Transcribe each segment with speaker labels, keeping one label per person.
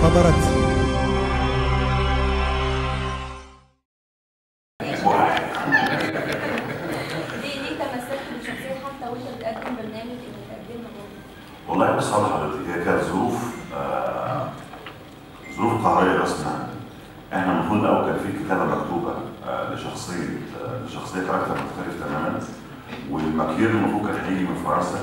Speaker 1: انتظرت
Speaker 2: ليه ليه تمسكت بالشخصيه حتى وانت بتقدم برنامج اللي بتقدمه برضه؟
Speaker 3: والله بص على حضرتك هي كانت ظروف آه، ظروف قهريه رسمها احنا المفروض الاول كان في كتابه مكتوبه آه، لشخصيه آه، لشخصيه كاركتر مختلف تماما والمكير المفروض كان هيجي من فرنسا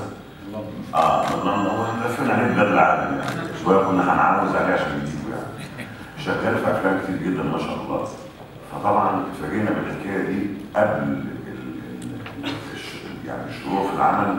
Speaker 3: اه من لندن هو احنا لفينا عليه بلاد العالم يعني شويه كنا هنعوز عليه عشان نجيبه يعني شغال في افلام كتير جدا ما شاء الله فطبعا اتفاجئنا بالحكايه دي قبل ال- ال- الش- يعني الشروع في العمل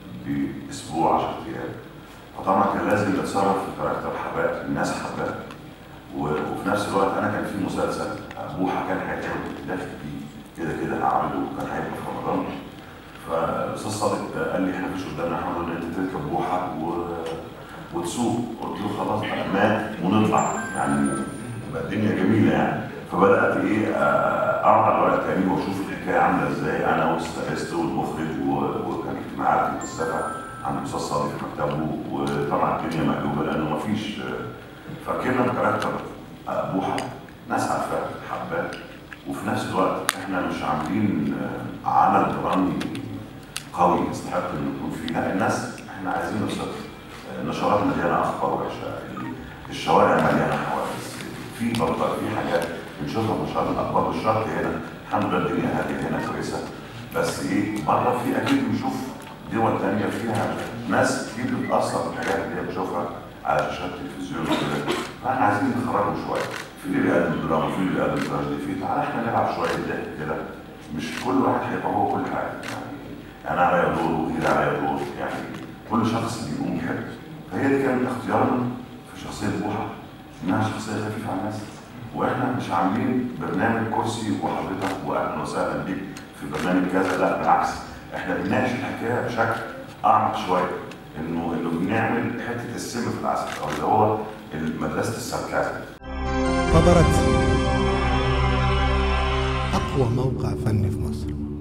Speaker 3: باسبوع 10 ايام فطبعا كان لازم نتصرف في كاركتر حباء الناس حباه و- وفي نفس الوقت انا كان في مسلسل بوحه كان هيتعمل كنت داخل فيه كده كده هعمله وكان هيبقى في رمضان فالاستاذ صادق قال لي احنا مفيش قدامنا حل ان انت تركب بوحه و... وتسوق قلت له خلاص بقى مات ونطلع يعني تبقى الدنيا جميله يعني فبدات ايه آه، اقعد على الورق تاني واشوف الحكايه عامله ازاي انا واستاذ والمخرج و- وكان اجتماعات مكثفه عند الاستاذ صادق في مكتبه وطبعا الدنيا مقلوبه لانه مفيش آه، فركبنا بكاركتر آه، بوحه ناس عارفاه حباه وفي نفس الوقت احنا مش عاملين آه، عمل درامي قوي يستحق انه يكون فيه لا الناس احنا عايزين نوصل النشرات مليانه اخبار وحشه الشوارع مليانه حوادث في برضه في حاجات بنشوفها في نشرات الاخبار مش شرط هنا الحمد لله الدنيا هاديه هنا كويسه بس ايه بره في اكيد بنشوف دول تانية فيها ناس كتير بتتاثر بالحاجات اللي هي بتشوفها على شاشات التلفزيون وكده فاحنا عايزين نخرجهم شويه في اللي بيقدم دراما في اللي بيقدم تراجيدي في تعالى احنا نلعب شويه ضحك كده مش كل واحد هيبقى هو كل حاجه يعني انا عليا دور وغيري عليا دور يعني كل شخص بيقوم بحاجه فهي دي كانت اختيارنا في شخصيه بوحه انها شخصيه خفيفه على الناس واحنا مش عاملين برنامج كرسي وحضرتك واهلا وسهلا بيك في برنامج كذا لا بالعكس احنا بنناقش الحكايه بشكل اعمق شويه انه انه بنعمل حته السم في العسل او اللي هو مدرسه الساركازم
Speaker 1: انتظرت أقوى موقع فني في مصر